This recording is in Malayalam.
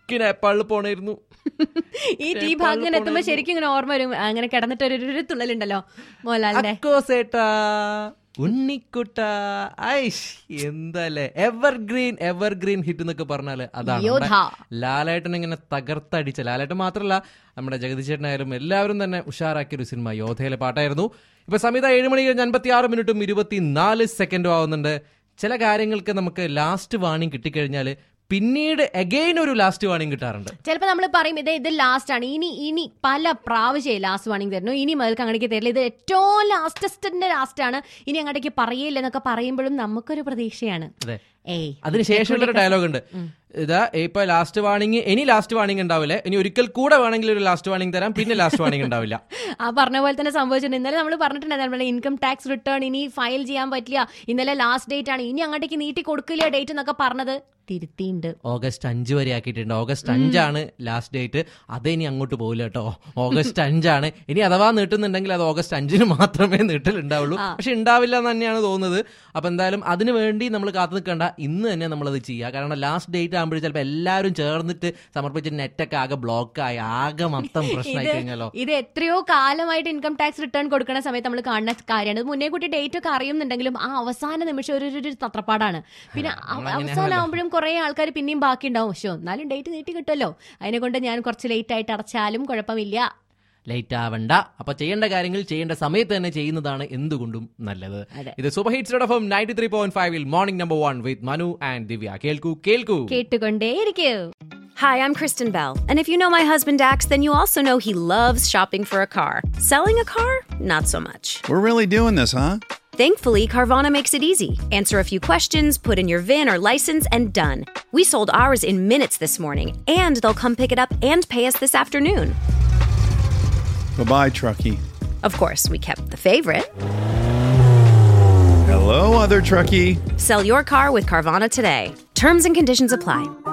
എനിക്ക് നേപ്പാളിൽ പോണായിരുന്നു ഈ ടീ ഭാഗം എത്തുമ്പോ ശരിക്കും ഇങ്ങനെ ഓർമ്മ വരും അങ്ങനെ കിടന്നിട്ട് ഒരു ഒരു തുള്ളലുണ്ടല്ലോ മോഹൻലാലിന്റെ അക്കോസേട്ടാ ഉണ്ണിക്കുട്ട ഐഷ് എന്തല്ലേ എവർഗ്രീൻ എവർഗ്രീൻ ഹിറ്റ് എന്നൊക്കെ പറഞ്ഞാല് അതാണ് യോധ. നമ്മുടെ ലാലേട്ടൻ ഇങ്ങനെ തകർത്തടിച്ച ലാലേട്ടൻ മാത്രമല്ല നമ്മുടെ ജഗദീശേട്ടനായാലും എല്ലാവരും തന്നെ ഉഷാറാക്കിയ ഒരു സിനിമ യോധയിലെ പാട്ടായിരുന്നു ഇപ്പൊ സമയത്ത് ഏഴ് മണി കഴിഞ്ഞ് അൻപത്തി ആറ് മിനിറ്റും ഇരുപത്തിനാല് സെക്കൻഡും ആവുന്നുണ്ട് ചില കാര്യങ്ങൾക്ക് നമുക്ക് ലാസ്റ്റ് വാണിംഗ് കിട്ടിക്കഴിഞ്ഞാൽ പിന്നീട് അഗെയിൻ ഒരു ലാസ്റ്റ് വാണിംഗ് കിട്ടാറുണ്ട് ചിലപ്പോ നമ്മൾ പറയും ഇത് ഇത് ലാസ്റ്റ് ആണ് ഇനി ഇനി പല പ്രാവശ്യം ലാസ്റ്റ് വാണിംഗ് തരുന്നു ഇനി മുതൽക്ക് അങ്ങടേക്ക് തരില്ല ഇത് ഏറ്റവും ലാസ്റ്റസ്റ്റിന്റെ ലാസ്റ്റ് ആണ് ഇനി അങ്ങടേക്ക് പറയില്ല എന്നൊക്കെ പറയുമ്പോഴും നമുക്കൊരു പ്രതീക്ഷയാണ് അതെ ഏയ് അതിനുശേഷമുള്ള ഒരു ഡയലോഗ് ഉണ്ട് ഇതാ ഇപ്പൊ ലാസ്റ്റ് വാണിംഗ് ഇനി ലാസ്റ്റ് വാണിംഗ് ഉണ്ടാവില്ല ഇനി ഒരിക്കൽ കൂടെ വേണമെങ്കിൽ ഒരു ലാസ്റ്റ് വാണിംഗ് തരാം പിന്നെ ലാസ്റ്റ് വാണിംഗ് ഉണ്ടാവില്ല ആ പറഞ്ഞ പോലെ തന്നെ സംഭവിച്ചിട്ടുണ്ട് ഇന്നലെ നമ്മൾ പറഞ്ഞിട്ടുണ്ടായിരുന്നു നമ്മുടെ ഇൻകം ടാക്സ് റിട്ടേൺ ഇനി ഫയൽ ചെയ്യാൻ പറ്റില്ല ഇന്നലെ ലാസ്റ്റ് ഡേറ്റ് ആണ് ഇനി അങ്ങോട്ടേക്ക് നീട്ടി കൊടുക്കില്ല ഡേറ്റ് എന്നൊക്കെ പറഞ്ഞത് തിരുത്തിയിട്ടുണ്ട് ഓഗസ്റ്റ് അഞ്ച് വരെ ആക്കിയിട്ടുണ്ട് ഓഗസ്റ്റ് അഞ്ചാണ് ലാസ്റ്റ് ഡേറ്റ് അതേ ഇനി അങ്ങോട്ട് പോകില്ല കേട്ടോ ഓഗസ്റ്റ് അഞ്ചാണ് ഇനി അഥവാ നീട്ടുന്നുണ്ടെങ്കിൽ അത് ഓഗസ്റ്റ് അഞ്ചിന് മാത്രമേ നീട്ടലുണ്ടാവുള്ളൂ പക്ഷെ ഉണ്ടാവില്ല എന്ന് തന്നെയാണ് തോന്നുന്നത് അപ്പൊ എന്തായാലും അതിനു വേണ്ടി നമ്മൾ കാത്തു നിൽക്കേണ്ട ഇന്ന് തന്നെ നമ്മളത് ചെയ്യുക കാരണം ലാസ്റ്റ് ഡേറ്റ് ആകുമ്പോഴും ചിലപ്പോൾ എല്ലാവരും ചേർന്നിട്ട് സമർപ്പിച്ച നെറ്റൊക്കെ ആകെ ബ്ലോക്കായി ആകെ മൊത്തം പ്രശ്നമായി കഴിഞ്ഞാലോ ഇത് എത്രയോ കാലമായിട്ട് ഇൻകം ടാക്സ് റിട്ടേൺ കൊടുക്കുന്ന സമയത്ത് നമ്മൾ കാണുന്ന കാര്യമാണ് ഇത് മുന്നേ കൂട്ടി ഡേറ്റ് ഒക്കെ അറിയുന്നുണ്ടെങ്കിലും ആ അവസാന നിമിഷം ഒരു ഒരു- ഒരു തത്രപ്പാടാണ് പിന്നെ അവ- അവസാനമാകുമ്പോഴും കുറെ ആൾക്കാർ പിന്നെയും ബാക്കി ഉണ്ടാവും പക്ഷേ എന്നാലും ഡേറ്റ് നീട്ടി കിട്ടുമല്ലോ അതിനെ കൊണ്ട് ഞാൻ കുറച്ച് ലേറ്റ് ആയിട്ട് അടച്ചാലും കുഴപ്പമില്ല ലേറ്റ് ആവണ്ട അപ്പൊ ചെയ്യേണ്ട കാര്യങ്ങൾ ചെയ്യേണ്ട സമയത്ത് തന്നെ ചെയ്യുന്നതാണ് എന്തുകൊണ്ടും നല്ലത് അതെ. ഇത് super hits of ninety three point ഫൈവിൽ morning number one with Manu and Divya കേൾക്കൂ കേൾക്കൂ കേട്ടുകൊണ്ടേയിരിക്കൂ Hi, I'm Kristen Bell. And if you know my husband Dax, then you also know he loves shopping for a car. Selling a car? Not so much. We're really doing this, huh? Thankfully, Carvana makes it easy. Answer a few questions, put in your VIN or license, and done. We sold ours in minutes this morning, and they'll come pick it up and pay us this afternoon. Bye bye, truckie. Of course, we kept the favorite. Hello, other truckie. Sell your car with Carvana today. Terms and conditions apply.